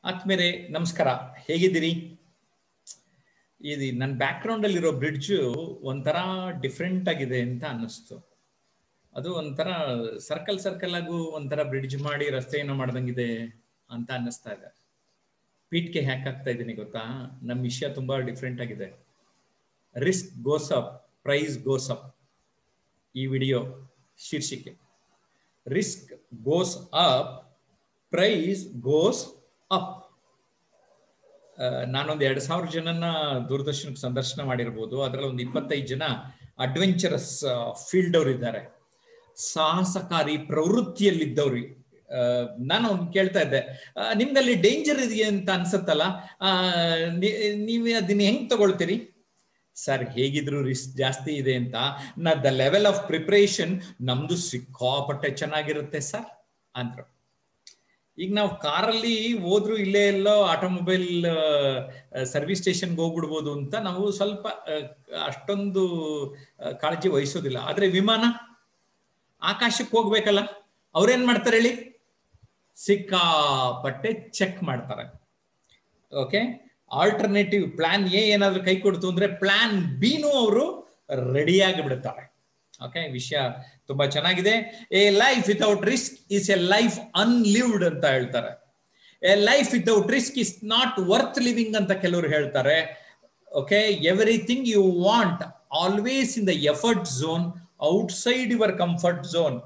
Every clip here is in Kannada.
ಆತ್ಮೇಲೆ ನಮಸ್ಕಾರ ಹೇಗಿದ್ದೀರಿ ಇದು ನನ್ನ ಬ್ಯಾಕ್ಗ್ರೌಂಡ್ ಅಲ್ಲಿರೋ ಬ್ರಿಡ್ಜ್ ಒಂಥರ ಡಿಫ್ರೆಂಟ್ ಆಗಿದೆ ಅಂತ ಅನ್ನಿಸ್ತು ಅದು ಒಂಥರ ಸರ್ಕಲ್ ಸರ್ಕಲ್ ಆಗು ಒಂಥರ ಬ್ರಿಡ್ಜ್ ಮಾಡಿ ರಸ್ತೆ ಏನೋ ಮಾಡ್ದಂಗಿದೆ ಅಂತ ಅನ್ನಿಸ್ತಾ ಇದೆ ಪೀಟ್ಗೆ ಹ್ಯಾಕ್ ಆಗ್ತಾ ಇದ್ದೀನಿ ಗೊತ್ತಾ ನಮ್ಮ ವಿಷಯ ತುಂಬಾ ಡಿಫ್ರೆಂಟ್ ಆಗಿದೆ risk goes up price goes up ಈ ವಿಡಿಯೋ ಶೀರ್ಷಿಕೆ risk goes up price goes up ನಾನೊಂದು ಎರಡ್ ಸಾವಿರ ಜನನ ದೂರದರ್ಶನಕ್ಕೆ ಸಂದರ್ಶನ ಮಾಡಿರ್ಬೋದು ಅದರಲ್ಲಿ ಒಂದು ಇಪ್ಪತ್ತೈದು ಜನ ಅಡ್ವೆಂಚರಸ್ ಫೀಲ್ಡ್ ಅವ್ರು ಇದ್ದಾರೆ ಸಾಹಸಕಾರಿ ಪ್ರವೃತ್ತಿಯಲ್ಲಿದ್ದವ್ರು ನಾನು ಅವ್ನು ಕೇಳ್ತಾ ಇದ್ದೆ ನಿಮ್ದಲ್ಲಿ ಡೇಂಜರ್ ಇದೆಯಾ ಅಂತ ಅನ್ಸತ್ತಲ್ಲ ನೀವು ಅದನ್ನ ಹೆಂಗ್ ತಗೊಳ್ತೀರಿ ಸರ್ ಹೇಗಿದ್ರು ರಿಸ್ಕ್ ಜಾಸ್ತಿ ಇದೆ ಅಂತ ನಾ ದ ಲೆವೆಲ್ ಆಫ್ ಪ್ರಿಪರೇಷನ್ ನಮ್ದು ಸಿಕ್ಕಾಪಟ್ಟೆ ಚೆನ್ನಾಗಿರುತ್ತೆ ಸರ್ ಅಂದ್ರು ಈಗ ನಾವು ಕಾರಲ್ಲಿ ಹೋದ್ರು ಇಲ್ಲೇ ಎಲ್ಲೋ ಆಟೋಮೊಬೈಲ್ ಸರ್ವಿಸ್ ಸ್ಟೇಷನ್ಗೆ ಹೋಗ್ಬಿಡ್ಬೋದು ಅಂತ ನಾವು ಸ್ವಲ್ಪ ಅಷ್ಟೊಂದು ಕಾಳಜಿ ವಹಿಸೋದಿಲ್ಲ ಆದ್ರೆ ವಿಮಾನ ಆಕಾಶಕ್ಕೆ ಹೋಗ್ಬೇಕಲ್ಲ ಅವ್ರೇನ್ ಮಾಡ್ತಾರೆ ಹೇಳಿ ಸಿಕ್ಕಾಪಟ್ಟೆ ಚೆಕ್ ಮಾಡ್ತಾರೆ ಓಕೆ ಆಲ್ಟರ್ನೇಟಿವ್ ಪ್ಲಾನ್ ಎ ಏನಾದ್ರು ಕೈ ಕೊಡ್ತು ಅಂದ್ರೆ ಪ್ಲಾನ್ ಬಿನೂ ಅವರು ರೆಡಿಯಾಗಿ ಬಿಡುತ್ತಾರೆ ಓಕೆ ವಿಷಯ ತುಂಬಾ ಚೆನ್ನಾಗಿದೆ a life without risk is a life unlived ಅಂತ ಹೇಳ್ತಾರೆ a life without risk is not worth living ಅಂತ ಕೆಲವರು ಹೇಳ್ತಾರೆ okay everything you want always in the effort zone outside your comfort zone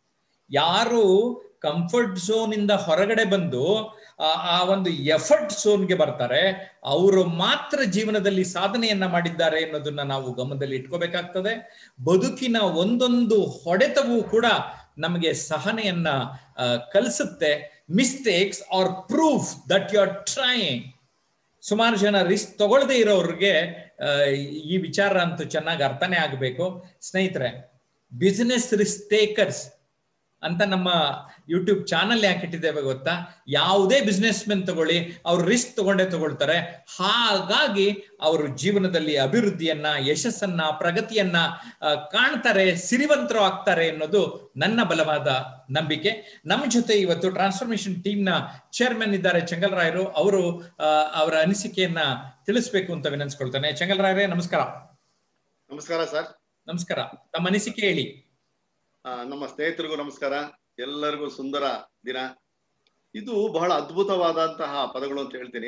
ಯಾರು ಕಂಫರ್ಟ್ ಝೋನ್ ಇಂದ ಹೊರಗಡೆ ಬಂದು ಆ ಒಂದು ಎಫರ್ಟ್ ಝೋನ್ಗೆ ಬರ್ತಾರೆ ಅವರು ಮಾತ್ರ ಜೀವನದಲ್ಲಿ ಸಾಧನೆಯನ್ನ ಮಾಡಿದ್ದಾರೆ ಅನ್ನೋದನ್ನ ನಾವು ಗಮನದಲ್ಲಿ ಇಟ್ಕೋಬೇಕಾಗ್ತದೆ ಬದುಕಿನ ಒಂದೊಂದು ಹೊಡೆತವೂ ಕೂಡ ನಮಗೆ ಸಹನೆಯನ್ನ ಕಲಿಸುತ್ತೆ mistakes are proof that you are trying ಸುಮಾರು ಜನ ರಿಸ್ಕ್ ತಗೊಳ್ಳದೆ ಇರೋರಿಗೆ ಈ ವಿಚಾರ ಅಂತೂ ಚೆನ್ನಾಗಿ ಅರ್ಥನೇ ಆಗಬೇಕು ಸ್ನೇಹಿತರೆ ಬಿಸಿನೆಸ್ ರಿಸ್ಕ್ ಟೇಕರ್ಸ್ ಅಂತ ನಮ್ಮ ಯೂಟ್ಯೂಬ್ ಚಾನಲ್ ಯಾಕೆ ಇಟ್ಟಿದ್ದೇವೆ ಗೊತ್ತಾ ಯಾವುದೇ ಬಿಸ್ನೆಸ್ ಮೆನ್ ತಗೊಳ್ಳಿ ಅವ್ರು ರಿಸ್ಕ್ ತಗೊಂಡೇ ತಗೊಳ್ತಾರೆ ಹಾಗಾಗಿ ಅವರು ಜೀವನದಲ್ಲಿ ಅಭಿವೃದ್ಧಿಯನ್ನ ಯಶಸ್ಸನ್ನ ಪ್ರಗತಿಯನ್ನ ಕಾಣ್ತಾರೆ ಸಿರಿವಂತರು ಆಗ್ತಾರೆ ಅನ್ನೋದು ನನ್ನ ಬಲವಾದ ನಂಬಿಕೆ ನಮ್ಮ ಜೊತೆ ಇವತ್ತು ಟ್ರಾನ್ಸ್ಫಾರ್ಮೇಶನ್ ಟೀಮ್ ನ ಚೇರ್ಮನ್ ಇದ್ದಾರೆ ಚೆಂಗಲ್ರಾಯರು ಅವರು ಅವರ ಅನಿಸಿಕೆಯನ್ನ ತಿಳಿಸ್ಬೇಕು ಅಂತ ವಿನಂತಿಸ್ಕೊಳ್ತಾನೆ ಚೆಂಗಲ್ರಾಯರೇ ನಮಸ್ಕಾರ ನಮಸ್ಕಾರ ಸರ್ ನಮಸ್ಕಾರ ತಮ್ಮ ಅನಿಸಿಕೆ ಹೇಳಿ ನಮ್ಮ ಸ್ನೇಹಿತರಿಗೂ ನಮಸ್ಕಾರ ಎಲ್ಲರಿಗೂ ಸುಂದರ ದಿನ ಇದು ಬಹಳ ಅದ್ಭುತವಾದಂತಹ ಪದಗಳು ಅಂತ ಹೇಳ್ತೀನಿ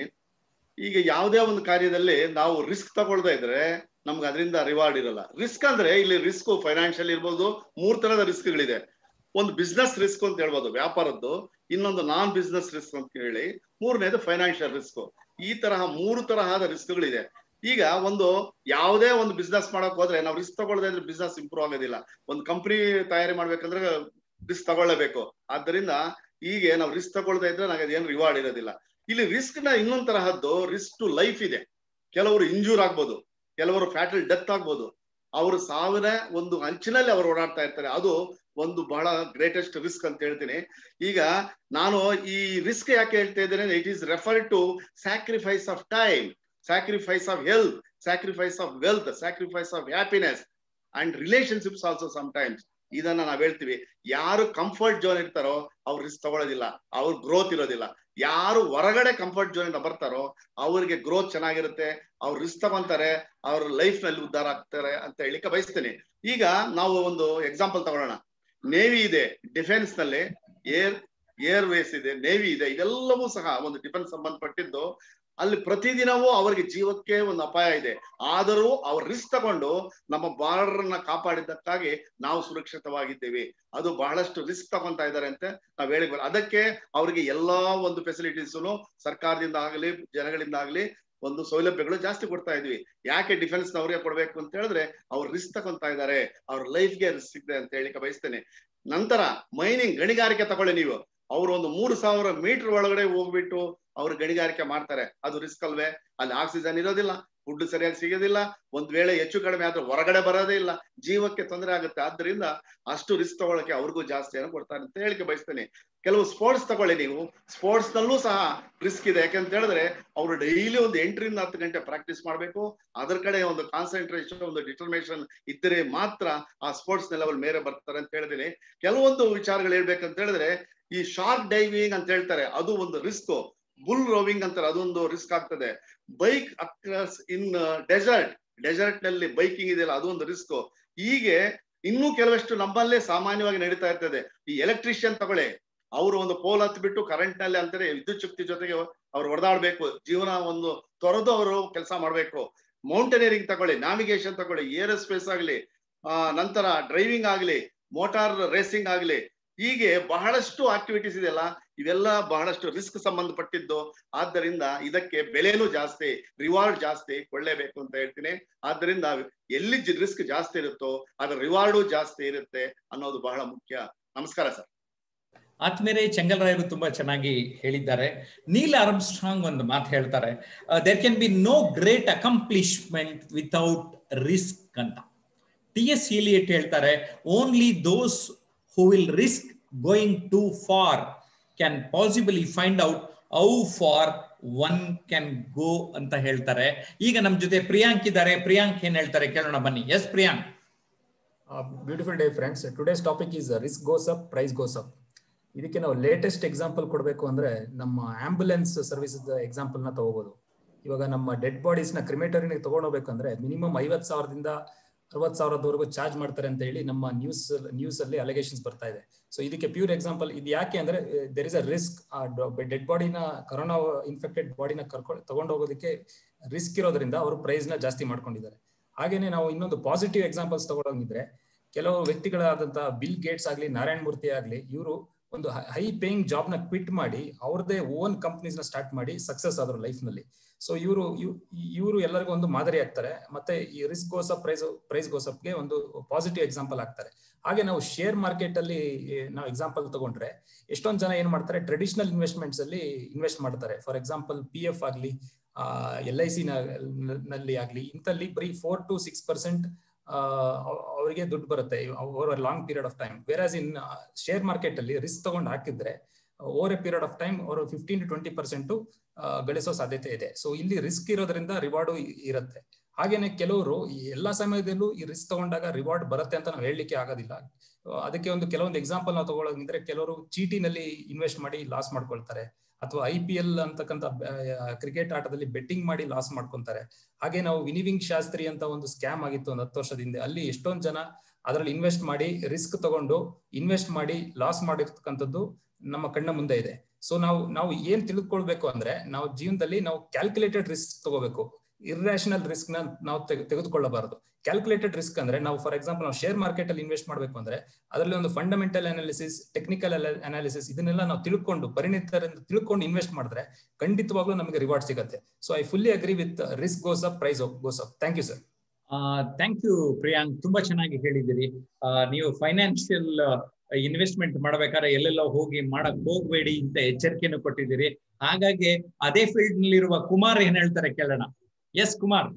ಈಗ ಯಾವುದೇ ಒಂದು ಕಾರ್ಯದಲ್ಲಿ ನಾವು ರಿಸ್ಕ್ ತಗೊಳ್ತಾ ಇದ್ರೆ ನಮ್ಗೆ ಅದರಿಂದ ರಿವಾರ್ಡ್ ಇರಲ್ಲ ರಿಸ್ಕ್ ಅಂದ್ರೆ ಇಲ್ಲಿ ರಿಸ್ಕ್ ಫೈನಾನ್ಷಿಯಲ್ ಇರ್ಬೋದು ಮೂರ್ ತರದ ರಿಸ್ಕ್ಗಳಿದೆ ಒಂದು ಬಿಸ್ನೆಸ್ ರಿಸ್ಕ್ ಅಂತ ಹೇಳ್ಬೋದು ವ್ಯಾಪಾರದ್ದು ಇನ್ನೊಂದು ನಾನ್ ಬಿಸ್ನೆಸ್ ರಿಸ್ಕ್ ಅಂತ ಹೇಳಿ ಮೂರನೇದು ಫೈನಾನ್ಷಿಯಲ್ ರಿಸ್ಕ್ ಈ ತರಹ ಮೂರು ತರಹದ ರಿಸ್ಕ್ಗಳಿದೆ ಈಗ ಒಂದು ಯಾವುದೇ ಒಂದು ಬಿಸ್ನೆಸ್ ಮಾಡಕ್ ಹೋದ್ರೆ ನಾವು ರಿಸ್ಕ್ ತಗೊಳ್ಳದೆ ಇದ್ರೆ ಬಿಸ್ನೆಸ್ ಇಂಪ್ರೂವ್ ಆಗೋದಿಲ್ಲ ಒಂದು ಕಂಪನಿ ತಯಾರಿ ಮಾಡ್ಬೇಕಂದ್ರೆ ರಿಸ್ಕ್ ತಗೊಳ್ಳೇಬೇಕು ಆದ್ದರಿಂದ ಹೀಗೆ ನಾವು ರಿಸ್ಕ್ ತಗೊಳ್ಳದೆ ಇದ್ರೆ ನನಗೆ ಅದೇನು ರಿವಾರ್ಡ್ ಇರೋದಿಲ್ಲ ಇಲ್ಲಿ ರಿಸ್ಕ್ ನ ಇನ್ನೊಂದ್ ತರಹದ್ದು ರಿಸ್ಕ್ ಟು ಲೈಫ್ ಇದೆ ಕೆಲವರು ಇಂಜೂರ್ ಆಗ್ಬೋದು ಕೆಲವರು ಫ್ಯಾಟಲ್ ಡೆತ್ ಆಗ್ಬೋದು ಅವರು ಸಾವಿನ ಒಂದು ಅಂಚಿನಲ್ಲಿ ಅವರು ಓಡಾಡ್ತಾ ಇರ್ತಾರೆ ಅದು ಒಂದು ಬಹಳ ಗ್ರೇಟೆಸ್ಟ್ ರಿಸ್ಕ್ ಅಂತ ಹೇಳ್ತೀನಿ ಈಗ ನಾನು ಈ ರಿಸ್ಕ್ ಯಾಕೆ ಹೇಳ್ತಾ ಇದ್ದೇನೆ it is refer to sacrifice of time sacrifice of health, sacrifice of wealth, sacrifice of happiness, and relationships also sometimes. ಇದನ್ನ ನಾವ್ ಹೇಳ್ತೀವಿ ಯಾರು ಕಂಫರ್ಟ್ ಝೋನ್ ಇರ್ತಾರೋ ಅವ್ರು ರಿಸ್ಕ್ ತಗೊಳ್ಳೋದಿಲ್ಲ ಅವ್ರ ಗ್ರೋತ್ ಇರೋದಿಲ್ಲ ಯಾರು ಹೊರಗಡೆ ಕಂಫರ್ಟ್ ಝೋನ್ ಇಂದ ಬರ್ತಾರೋ ಅವ್ರಿಗೆ ಗ್ರೋತ್ ಚೆನ್ನಾಗಿರುತ್ತೆ ಅವ್ರು ರಿಸ್ಕ್ ತಗೊಂತಾರೆ ಅವ್ರ ಲೈಫ್ ನಲ್ಲಿ ಉದ್ಧಾರ ಆಗ್ತಾರೆ ಅಂತ ಹೇಳಿಕ್ಕೆ ಬಯಸ್ತೇನೆ ಈಗ ನಾವು ಒಂದು ಎಕ್ಸಾಂಪಲ್ ತಗೊಳ್ಳೋಣ ನೇವಿ ಇದೆ ಡಿಫೆನ್ಸ್ ನಲ್ಲಿ ಏರ್ ಏರ್ ವೇಸ್ ಇದೆ ನೇವಿ ಇದೆ ಇದೆಲ್ಲವೂ ಸಹ ಒಂದು ಡಿಫೆನ್ಸ್ ಸಂಬಂಧಪಟ್ಟಿದ್ದು ಅಲ್ಲಿ ಪ್ರತಿದಿನವೂ ಅವರಿಗೆ ಜೀವಕ್ಕೆ ಒಂದು ಅಪಾಯ ಇದೆ ಆದರೂ ಅವ್ರು ರಿಸ್ಕ್ ತಗೊಂಡು ನಮ್ಮ ಬಾರ್ಡರ್ ನ ಕಾಪಾಡಿದ್ದಕ್ಕಾಗಿ ನಾವು ಸುರಕ್ಷಿತವಾಗಿದ್ದೇವೆ ಅದು ಬಹಳಷ್ಟು ರಿಸ್ಕ್ ತಗೊಂತಾ ಇದ್ದಾರೆ ಅಂತ ನಾವ್ ಹೇಳಿ ಅದಕ್ಕೆ ಅವರಿಗೆ ಎಲ್ಲಾ ಒಂದು ಫೆಸಿಲಿಟೀಸ್ ಸರ್ಕಾರದಿಂದ ಆಗಲಿ ಜನಗಳಿಂದ ಆಗಲಿ ಒಂದು ಸೌಲಭ್ಯಗಳು ಜಾಸ್ತಿ ಕೊಡ್ತಾ ಇದ್ವಿ ಯಾಕೆ ಡಿಫೆನ್ಸ್ ನವರಿಗೆ ಕೊಡ್ಬೇಕು ಅಂತ ಹೇಳಿದ್ರೆ ಅವ್ರು ರಿಸ್ಕ್ ತಗೊಂತಾ ಇದ್ದಾರೆ ಅವ್ರ ಲೈಫ್ಗೆ ರಿಸ್ಕ್ ಇದೆ ಅಂತ ಹೇಳಿಕೆ ಬಯಸ್ತೇನೆ ನಂತರ ಮೈನಿಂಗ್ ಗಣಿಗಾರಿಕೆ ತಗೊಳ್ಳಿ ನೀವು ಅವ್ರು ಒಂದು ಮೂರು ಸಾವಿರ ಮೀಟರ್ ಒಳಗಡೆ ಹೋಗ್ಬಿಟ್ಟು ಅವ್ರು ಗಣಿಗಾರಿಕೆ ಮಾಡ್ತಾರೆ ಅದು ರಿಸ್ಕ್ ಅಲ್ವೇ ಅಲ್ಲಿ ಆಕ್ಸಿಜನ್ ಇರೋದಿಲ್ಲ ಫುಡ್ ಸರಿಯಾಗಿ ಸಿಗೋದಿಲ್ಲ ಒಂದ್ ವೇಳೆ ಹೆಚ್ಚು ಕಡಿಮೆ ಆದ್ರೆ ಹೊರಗಡೆ ಬರೋದೇ ಇಲ್ಲ ಜೀವಕ್ಕೆ ತೊಂದರೆ ಆಗುತ್ತೆ ಆದ್ರಿಂದ ಅಷ್ಟು ರಿಸ್ಕ್ ತಗೊಳಕ್ಕೆ ಅವ್ರಿಗೂ ಜಾಸ್ತಿಯನ್ನು ಕೊಡ್ತಾರೆ ಅಂತ ಹೇಳಿಕೆ ಬಯಸ್ತೇನೆ ಕೆಲವು ಸ್ಪೋರ್ಟ್ಸ್ ತಗೊಳ್ಳಿ ನೀವು ಸ್ಪೋರ್ಟ್ಸ್ ನಲ್ಲೂ ಸಹ ರಿಸ್ಕ್ ಇದೆ ಯಾಕಂತ ಹೇಳಿದ್ರೆ ಅವರು ಡೈಲಿ ಒಂದು ಎಂಟರಿಂದ ಹತ್ತು ಗಂಟೆ ಪ್ರಾಕ್ಟೀಸ್ ಮಾಡಬೇಕು ಅದರ ಕಡೆ ಒಂದು ಕಾನ್ಸಂಟ್ರೇಷನ್ ಒಂದು ಡಿಟರ್ಮಿನೇಷನ್ ಇದ್ದರೆ ಮಾತ್ರ ಆ ಸ್ಪೋರ್ಟ್ಸ್ ಲೆವೆಲ್ ಮೇಲೆ ಬರ್ತಾರೆ ಅಂತ ಹೇಳಿದೀನಿ ಕೆಲವೊಂದು ವಿಚಾರಗಳು ಹೇಳ್ಬೇಕಂತ ಹೇಳಿದ್ರೆ ಈ ಶಾರ್ಕ್ ಡೈವಿಂಗ್ ಅಂತ ಹೇಳ್ತಾರೆ ಅದು ಒಂದು ರಿಸ್ಕ್ ಬುಲ್ ರೋವಿಂಗ್ ಅಂತಾರೆ ಅದೊಂದು ರಿಸ್ಕ್ ಆಗ್ತದೆ bike across in desert desert ನಲ್ಲಿ ಬೈಕಿಂಗ್ ಇದೆಯಲ್ಲ ಅದೊಂದು ರಿಸ್ಕ್ ಹೀಗೆ ಇನ್ನೂ ಕೆಲವಷ್ಟು ನಮ್ಮಲ್ಲೇ ಸಾಮಾನ್ಯವಾಗಿ ನಡೀತಾ ಇರ್ತದೆ ಈ ಎಲೆಕ್ಟ್ರಿಷಿಯನ್ ತಗೊಳ್ಳಿ ಅವರು ಒಂದು ಪೋಲ್ ಹತ್ ಬಿಟ್ಟು ಕರೆಂಟ್ ನಲ್ಲಿ ಅಂತಾರೆ ವಿದ್ಯುತ್ ಶಕ್ತಿ ಜೊತೆಗೆ ಅವ್ರು ಹೊಡೆದಾಡ್ಬೇಕು ಜೀವನ ಒಂದು ತೊರೆದು ಅವರು ಕೆಲಸ ಮಾಡ್ಬೇಕು ಮೌಂಟೇನಿಯರಿಂಗ್ ತಗೊಳ್ಳಿ ನಾವಿಗೇಷನ್ ತಗೊಳ್ಳಿ ಏರ್ ಸ್ಪೇಸ್ ಆಗ್ಲಿ ಆ ನಂತರ ಡ್ರೈವಿಂಗ್ ಆಗ್ಲಿ ಮೋಟಾರ್ ರೇಸಿಂಗ್ ಆಗ್ಲಿ ಹೀಗೆ ಬಹಳಷ್ಟು ಆಕ್ಟಿವಿಟೀಸ್ ಇದೆಯಲ್ಲ ಇವೆಲ್ಲ ಬಹಳಷ್ಟು ರಿಸ್ಕ್ ಸಂಬಂಧಪಟ್ಟಿದ್ದು ಆದ್ದರಿಂದ ಇದಕ್ಕೆ ಬೆಲೆನೂ ಜಾಸ್ತಿ ರಿವಾರ್ಡ್ ಜಾಸ್ತಿ ಕೊಳ್ಳೇಬೇಕು ಅಂತ ಹೇಳ್ತೀನಿ ಆದ್ದರಿಂದ ಎಲ್ಲಿ ರಿಸ್ಕ್ ಜಾಸ್ತಿ ಇರುತ್ತೋ ಅದರ ರಿವಾರ್ಡು ಜಾಸ್ತಿ ಇರುತ್ತೆ ಅನ್ನೋದು ಬಹಳ ಮುಖ್ಯ ನಮಸ್ಕಾರ ಸರ್ ಆತ್ಮೇಲೆ ಚೆಂಗಲ್ರಾಯರು ತುಂಬಾ ಚೆನ್ನಾಗಿ ಹೇಳಿದ್ದಾರೆ ನೀಲ್ ಆರ್ಮ್ಸ್ಟ್ರಾಂಗ್ ಒಂದು ಮಾತು ಹೇಳ್ತಾರೆ there can be no great accomplishment without risk ಅಂತ ಟಿ ಎಸ್ ಹೀಲಿಯಟ್ ಹೇಳ್ತಾರೆ only those who will risk going too far can possibly find out how far one can go ಅಂತ ಹೇಳ್ತಾರೆ ಈಗ ನಮ್ ಜೊತೆ ಪ್ರಿಯಾಂಕ್ ಇದ್ದಾರೆ ಪ್ರಿಯಾಂಕ್ ಏನ್ ಹೇಳ್ತಾರೆ ಕೇಳೋಣ ಬನ್ನಿ S Priyank beautiful day friends today's topic is risk goes up price goes up ಇದಕ್ಕೆ ನಾವು ಲೇಟೆಸ್ಟ್ ಎಕ್ಸಾಂಪಲ್ ಕೊಡಬೇಕು ಅಂದ್ರೆ ನಮ್ಮ ಆಂಬುಲೆನ್ಸ್ ಸರ್ವಿಸ್ ಎಕ್ಸಾಂಪಲ್ ನ ತಗೋಬಹುದು ಇವಾಗ ನಮ್ಮ ಡೆಡ್ ಬಾಡೀಸ್ ನ ಕ್ರಿಮೇಟರಿನ ತಗೊಂಡೋಗ್ಬೇಕಂದ್ರೆ ಮಿನಿಮಮ್ ಐವತ್ ಸಾವಿರದಿಂದ ಅರವತ್ ಸಾವಿರದವರೆಗೂ ಚಾರ್ಜ್ ಮಾಡ್ತಾರೆ ಅಂತ ಹೇಳಿ ನಮ್ಮ ನ್ಯೂಸ್ ನ್ಯೂಸ್ ಅಲ್ಲಿ ಅಲಿಗೇಷನ್ಸ್ ಬರ್ತಾ ಇದೆ ಸೊ ಇದಕ್ಕೆ ಪ್ಯೂರ್ ಎಕ್ಸಾಂಪಲ್ ಇದು ಯಾಕೆ ಅಂದ್ರೆ there is a risk dead ಬಾಡಿನ ಕೊರೋನಾ ಇನ್ಫೆಕ್ಟೆಡ್ ಬಾಡಿನ ಕರ್ಕೊಂಡು ತಗೊಂಡೋಗೋದಕ್ಕೆ ರಿಸ್ಕ್ ಇರೋದ್ರಿಂದ ಅವರು ಪ್ರೈಸ್ ನ ಜಾಸ್ತಿ ಮಾಡ್ಕೊಂಡಿದ್ದಾರೆ ಹಾಗೇನೆ ನಾವು ಇನ್ನೊಂದು ಪಾಸಿಟಿವ್ ಎಕ್ಸಾಂಪಲ್ಸ್ ತಗೊಂಡೋಗಿದ್ರೆ ಕೆಲವು ವ್ಯಕ್ತಿಗಳಾದಂತಹ ಬಿಲ್ ಗೇಟ್ಸ್ ಆಗ್ಲಿ ನಾರಾಯಣ ಮೂರ್ತಿ ಆಗ್ಲಿ ಇವರು ಒಂದು ಹೈ ಪೇಯಿಂಗ್ ಜಾಬ್ ನ ಕ್ವಿಟ್ ಮಾಡಿ ಅವ್ರದೇ ಓನ್ ಕಂಪ್ನೀಸ್ ನ ಸ್ಟಾರ್ಟ್ ಮಾಡಿ ಸಕ್ಸಸ್ ಆದ್ರು ಲೈಫ್ ನಲ್ಲಿ ಸೊ ಇವರು ಇವರು ಎಲ್ಲರಿಗೂ ಒಂದು ಮಾದರಿ ಆಗ್ತಾರೆ ಮತ್ತೆ ಈ ರಿಸ್ಕ್ ಗೋಸಪ್ ಪ್ರೈಸ್ ಪ್ರೈಸ್ ಗೋಸಪ್ಗೆ ಒಂದು ಪಾಸಿಟಿವ್ ಎಕ್ಸಾಂಪಲ್ ಆಗ್ತಾರೆ ಹಾಗೆ ನಾವು ಶೇರ್ ಮಾರ್ಕೆಟ್ ಅಲ್ಲಿ ನಾವು ಎಕ್ಸಾಂಪಲ್ ತಗೊಂಡ್ರೆ ಎಷ್ಟೊಂದು ಜನ ಏನ್ ಮಾಡ್ತಾರೆ ಟ್ರೆಡಿಷನಲ್ ಇನ್ವೆಸ್ಟ್ಮೆಂಟ್ಸ್ ಅಲ್ಲಿ ಇನ್ವೆಸ್ಟ್ ಮಾಡ್ತಾರೆ ಫಾರ್ ಎಕ್ಸಾಂಪಲ್ ಪಿ ಎಫ್ ಆಗ್ಲಿ ಎಲ್ ಐ ಸಿ ನಲ್ಲಿ ಆಗ್ಲಿ ಇಂಥಲ್ಲಿ ಬರೀ ಫೋರ್ ಟು ಸಿಕ್ಸ್ ಪರ್ಸೆಂಟ್ ಅವರಿಗೆ ದುಡ್ಡು ಬರುತ್ತೆ over long period of time whereas in share market ಅಲ್ಲಿ ರಿಸ್ಕ್ ತಗೊಂಡು ಹಾಕಿದ್ರೆ over a period of time ಅವರು ಫಿಫ್ಟೀನ್ ಟು ಟ್ವೆಂಟಿ ಪರ್ಸೆಂಟ್ ಗಳಿಸೋ ಸಾಧ್ಯತೆ ಇದೆ ಸೊ ಇಲ್ಲಿ ರಿಸ್ಕ್ ಇರೋದ್ರಿಂದ ರಿವಾರ್ಡು ಇರುತ್ತೆ ಹಾಗೇನೆ ಕೆಲವರು ಎಲ್ಲಾ ಸಮಯದಲ್ಲೂ ಈ ರಿಸ್ಕ್ ತಗೊಂಡಾಗ ರಿವಾರ್ಡ್ ಬರುತ್ತೆ ಅಂತ ನಾವು ಹೇಳಲಿಕ್ಕೆ ಆಗೋದಿಲ್ಲ ಅದಕ್ಕೆ ಒಂದು ಕೆಲವೊಂದು ಎಕ್ಸಾಂಪಲ್ ನಾವು ತಗೊಳ್ಳೋದಂದ್ರೆ ಕೆಲವರು ಚೀಟಿನಲ್ಲಿ ಇನ್ವೆಸ್ಟ್ ಮಾಡಿ ಲಾಸ್ ಮಾಡ್ಕೊಳ್ತಾರೆ ಅಥವಾ ಐ ಪಿ ಎಲ್ ಅಂತಕ್ಕಂಥ ಕ್ರಿಕೆಟ್ ಆಟದಲ್ಲಿ ಬೆಟ್ಟಿಂಗ್ ಮಾಡಿ ಲಾಸ್ ಮಾಡ್ಕೊಂತಾರೆ ಹಾಗೆ ನಾವು ವಿನಿವಿಂಗ್ ಶಾಸ್ತ್ರಿ ಅಂತ ಒಂದು ಸ್ಕ್ಯಾಮ್ ಆಗಿತ್ತು ಒಂದು ಹತ್ತು ವರ್ಷದಿಂದ ಅಲ್ಲಿ ಎಷ್ಟೊಂದು ಜನ ಅದರಲ್ಲಿ ಇನ್ವೆಸ್ಟ್ ಮಾಡಿ ರಿಸ್ಕ್ ತಗೊಂಡು ಇನ್ವೆಸ್ಟ್ ಮಾಡಿ ಲಾಸ್ ಮಾಡಿರ್ತಕ್ಕಂಥದ್ದು ನಮ್ಮ ಕಣ್ಣ ಮುಂದೆ ಇದೆ ಸೊ ನಾವು ನಾವು ಏನ್ ತಿಳಿದುಕೊಳ್ಬೇಕು ಅಂದ್ರೆ ನಾವು ಜೀವನದಲ್ಲಿ ನಾವು ಕ್ಯಾಲ್ಕುಲೇಟೆಡ್ ರಿಸ್ಕ್ ತಗೋಬೇಕು ಇರ್ರಾಷನಲ್ ರಿಸ್ಕ್ ನ ನಾವು ತೆಗೆದುಕೊಳ್ಳಬಾರದು ಕ್ಯಾಲ್ಕುಲೇಟೆಡ್ ರಿಸ್ಕ್ ಅಂದ್ರೆ ನಾವು ಫಾರ್ ಎಕ್ಸಾಂಪಲ್ ನಾವು ಶೇರ್ ಮಾರ್ಕೆಟ್ ಅಲ್ಲಿ ಇನ್ವೆಸ್ಟ್ ಮಾಡಬೇಕು ಅಂದ್ರೆ ಅದರಲ್ಲಿ ಒಂದು ಫಂಡಮೆಂಟಲ್ ಅನಾಲಿಸಿಸ್ ಟೆಕ್ನಿಕಲ್ ಅನಾಲಿಸಿಸ್ ಇದನ್ನೆಲ್ಲ ನಾವು ತಿಳ್ಕೊಂಡು ಪರಿಣಿತರಿಂದ ತಿಳ್ಕೊಂಡು ಇನ್ವೆಸ್ಟ್ ಮಾಡಿದ್ರೆ ಖಂಡಿತವಾಗ್ಲೂ ನಮಗೆ ರಿವಾರ್ಡ್ ಸಿಗುತ್ತೆ so I fully agree with risk goes up price goes up thank you sir thank you Priyank ತುಂಬಾ ಚೆನ್ನಾಗಿ ಹೇಳಿದಿರಿ ನೀವು ಫೈನಾನ್ಷಿಯಲ್ ಇನ್ವೆಸ್ಟ್ಮೆಂಟ್ ಮಾಡ್ಬೇಕಾದ್ರೆ ಎಲ್ಲೆಲ್ಲ ಹೋಗಿ ಮಾಡಕ್ ಹೋಗ್ಬೇಡಿ ಅಂತ ಎಚ್ಚರಿಕೆಯನ್ನು ಕೊಟ್ಟಿದ್ದೀರಿ ಹಾಗಾಗಿ ಅದೇ ಫೀಲ್ಡ್ ನಲ್ಲಿರುವ ಕುಮಾರ್ ಏನ್ ಹೇಳ್ತಾರೆ ಕೇಳೋಣ S Kumar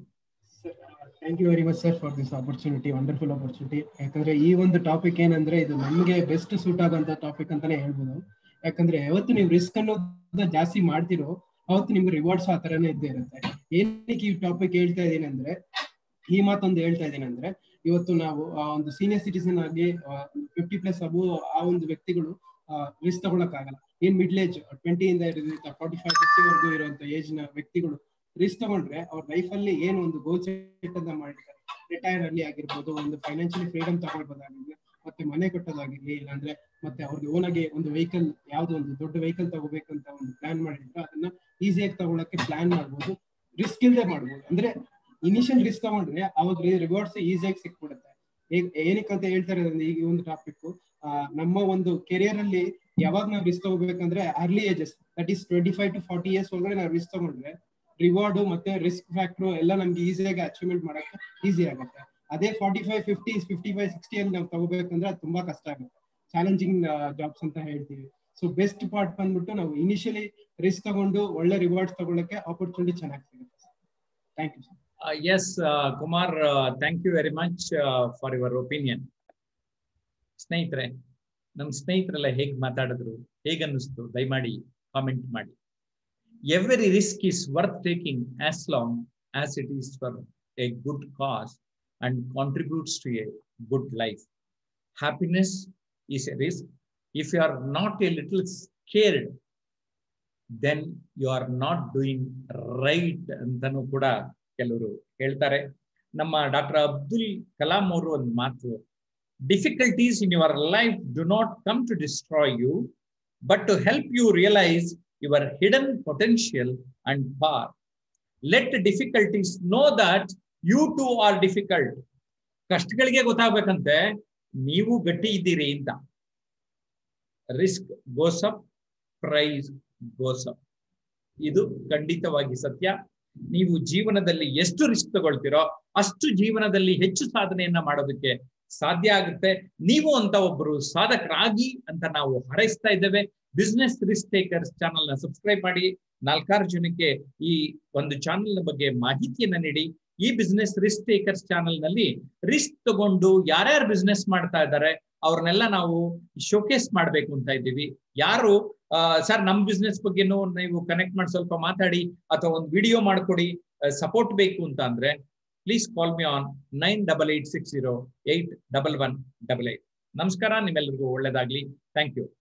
thank you very much sir for this opportunity wonderful opportunity ಯಾಕಂದ್ರೆ ಈ ಒಂದು ಟಾಪಿಕ್ ಏನಂದ್ರೆ ಇದು ನಮಗೆ ಬೆಸ್ಟ್ ಸೂಟ್ ಆಗುವಂತ ಟಾಪಿಕ್ ಅಂತಾನೆ ಹೇಳ್ಬೋದು ಯಾಕಂದ್ರೆ ಯಾವತ್ತು ನೀವು ರಿಸ್ಕ್ ಅನ್ನೋದನ್ನ ಜಾಸ್ತಿ ಮಾಡ್ತಿರೋ ಅವತ್ತು ನಿಮ್ಗೆ ರಿವಾರ್ಡ್ಸ್ ಆ ತರನೇ ಇದ್ದೇ ಇರುತ್ತೆ ಏನಕ್ಕೆ ಈ ಟಾಪಿಕ್ ಹೇಳ್ತಾ ಇದೀನಿ ಅಂದ್ರೆ ಈ ಮಾತೊಂದು ಹೇಳ್ತಾ ಇದೀನಿ ಅಂದ್ರೆ ಇವತ್ತು ನಾವು ಒಂದು ಸೀನಿಯರ್ ಸಿಟಿಸನ್ ಆಗಿ ಫಿಫ್ಟಿ ಪ್ಲಸ್ ಅಬು ಆ ಒಂದು ವ್ಯಕ್ತಿಗಳು ರಿಸ್ಕ್ ತಗೊಳಕ್ ಆಗಲ್ಲ ಏನ್ ಮಿಡ್ಲ್ ಏಜ್ ಟ್ವೆಂಟಿ ಇಂದ ಫಾರ್ಟಿ ಫೈವ್ ಫಿಫ್ಟಿ ವರ್ಗು ಇರುವಂತ ಏಜ್ ನ ವ್ಯಕ್ತಿಗಳು ರಿಸ್ಕ್ ತಗೊಂಡ್ರೆ ಅವ್ರ ಲೈಫ್ ಅಲ್ಲಿ ಏನು ಒಂದು ಗೋಲ್ ಸೆಟ್ ಅಂತ ಮಾಡಿರ್ತಾರೆ ರಿಟೈರ್ ಅಲ್ಲಿ ಆಗಿರ್ಬೋದು ಒಂದು ಫೈನಾನ್ಷಿಯಲಿ ಫ್ರೀಡಮ್ ತಗೊಳ್ಬೋದಾಗಿರ್ಲಿ ಮತ್ತೆ ಮನೆ ಕಟ್ಟೋದಾಗಿರ್ಲಿ ಇಲ್ಲಾಂದ್ರೆ ಮತ್ತೆ ಅವ್ರಿಗೆ ಓನ್ ಆಗಿ ಒಂದು ವೆಹಿಕಲ್ ಯಾವ್ದೋ ಒಂದು ದೊಡ್ಡ ವೆಹಿಕಲ್ ತಗೋಬೇಕಂತ ಒಂದು ಪ್ಲಾನ್ ಮಾಡಿದ್ರೆ ಅದನ್ನ ಈಸಿಯಾಗಿ ತಗೊಳಕ್ಕೆ ಪ್ಲಾನ್ ಮಾಡ್ಬೋದು ರಿಸ್ಕ್ ಇಲ್ಲದೆ ಮಾಡ್ಬೋದು ಅಂದ್ರೆ ಇನಿಷಿಯಲ್ ರಿಸ್ಕ್ ತಗೊಂಡ್ರೆ ಅವಾಗ ರಿವಾರ್ಡ್ಸ್ ಈಸಿಯಾಗಿ ಸಿಕ್ಬಿಡುತ್ತೆ ಏನಕ್ಕೆ ಅಂತ ಹೇಳ್ತಾರೆ ಈ ಒಂದು ಟಾಪಿಕ್ ನಮ್ಮ ಒಂದು ಕೆರಿಯರ್ ಅಲ್ಲಿ ಯಾವಾಗ ನಾವು ರಿಸ್ಕ್ ತಗೋಬೇಕಂದ್ರೆ early ages that is twenty five to forty years ಒಳಗಡೆ ನಾವು ರಿಸ್ಕ್ ತಗೊಂಡ್ರೆ ರಿವಾರ್ಡ್ ಮತ್ತೆ ರಿಸ್ಕ್ ಫ್ಯಾಕ್ಟರ್ ಎಲ್ಲ ನಮ್ಗೆ ಈಸಿಯಾಗಿ ಅಚೀವ್ಮೆಂಟ್ ಮಾಡಕ್ಕೆ ಈಸಿ ಆಗುತ್ತೆ ಅದೇ forty five fifty fifty five sixty ಅಲ್ಲಿ ನಾವು ತಗೋಬೇಕಂದ್ರೆ ಅದು ತುಂಬಾ ಕಷ್ಟ ಆಗುತ್ತೆ ಚಾಲೆಂಜಿಂಗ್ ಜಾಬ್ಸ್ ಅಂತ ಹೇಳ್ತೀವಿ ಸೊ ಬೆಸ್ಟ್ ಪಾರ್ಟ್ ಬಂದ್ಬಿಟ್ಟು ನಾವು ಇನಿಷಿಯಲಿ ರಿಸ್ಕ್ ತಗೊಂಡು ಒಳ್ಳೆ ರಿವಾರ್ಡ್ಸ್ ತಗೊಳಕ್ಕೆ ಆಪರ್ಚುನಿಟಿ ಚೆನ್ನಾಗಿ ಸಿಗುತ್ತೆ thank you sir S Kumar thank you very much for your opinion ಸ್ನೇಹಿತರೆ ನಮ್ಮ ಸ್ನೇಹಿತರೆಲ್ಲ ಹೇಗ್ ಮಾತಾಡಿದ್ರು ಹೇಗ್ ಅನ್ನಿಸ್ತು ದಯಮಾಡಿ ಕಾಮೆಂಟ್ ಮಾಡಿ every risk is worth taking as long as it is for a good cause and contributes to a good life happiness is a risk if you are not a little scared then you are not doing right ಅಂತಾನು ಕೂಡ ಕೆಲವರು ಹೇಳ್ತಾರೆ ನಮ್ಮ ಡಾಕ್ಟರ್ ಅಬ್ದುಲ್ ಕಲಾಂ ಅವರು ಒಂದು ಮಾತು difficulties in your life do not come to destroy you but to help you realise your hidden potential and par let difficulties know that you too are difficult ಕಷ್ಟಗಳಿಗೆ ಗೊತ್ತಾಗ್ಬೇಕಂತೆ ನೀವು ಗಟ್ಟಿ ಇದ್ದೀರಿ ಅಂತ ರಿಸ್ಕ್ ಗೋಸಪ್ ಪ್ರೈಸ್ ಗೋಸಪ್ ಇದು ಖಂಡಿತವಾಗಿ ಸತ್ಯ ನೀವು ಜೀವನದಲ್ಲಿ ಎಷ್ಟು ರಿಸ್ಕ್ ತಗೊಳ್ತೀರೋ ಅಷ್ಟು ಜೀವನದಲ್ಲಿ ಹೆಚ್ಚು ಸಾಧನೆಯನ್ನ ಮಾಡೋದಕ್ಕೆ ಸಾಧ್ಯ ಆಗುತ್ತೆ ನೀವು ಅಂತ ಒಬ್ಬರು ಸಾಧಕರಾಗಿ ಅಂತ ನಾವು ಹಾರೈಸ್ತಾ ಇದ್ದೇವೆ ಬಿಸ್ನೆಸ್ ರಿಸ್ಕ್ ಟೇಕರ್ಸ್ ಚಾನಲ್ ನ ಸಬ್ಸ್ಕ್ರೈಬ್ ಮಾಡಿ ನಾಲ್ಕಾರು ಜನಕ್ಕೆ ಈ ಒಂದು ಚಾನಲ್ ಬಗ್ಗೆ ಮಾಹಿತಿಯನ್ನ ನೀಡಿ ಈ ಬಿಸ್ನೆಸ್ ರಿಸ್ಕ್ ಟೇಕರ್ಸ್ ಚಾನಲ್ ನಲ್ಲಿ ರಿಸ್ಕ್ ತಗೊಂಡು ಯಾರ್ಯಾರು ಬಿಸ್ನೆಸ್ ಮಾಡ್ತಾ ಇದ್ದಾರೆ ಅವ್ರನ್ನೆಲ್ಲ ನಾವು ಶೋಕೇಸ್ ಮಾಡ್ಬೇಕು ಅಂತ ಇದ್ದೀವಿ ಯಾರು ಸರ್ ನಮ್ ಬಿಸ್ನೆಸ್ ಬಗ್ಗೆನೂ ನೀವು ಕನೆಕ್ಟ್ ಮಾಡಿ ಸ್ವಲ್ಪ ಮಾತಾಡಿ ಅಥವಾ ಒಂದು ವಿಡಿಯೋ ಮಾಡ್ಕೊಡಿ ಸಪೋರ್ಟ್ ಬೇಕು ಅಂತ ಅಂದ್ರೆ please call me on nine double eight six zero eight double one double eight ನಮಸ್ಕಾರ ನಿಮ್ಮೆಲ್ಲರಿಗೂ ಒಳ್ಳೇದಾಗ್ಲಿ ಥ್ಯಾಂಕ್ ಯು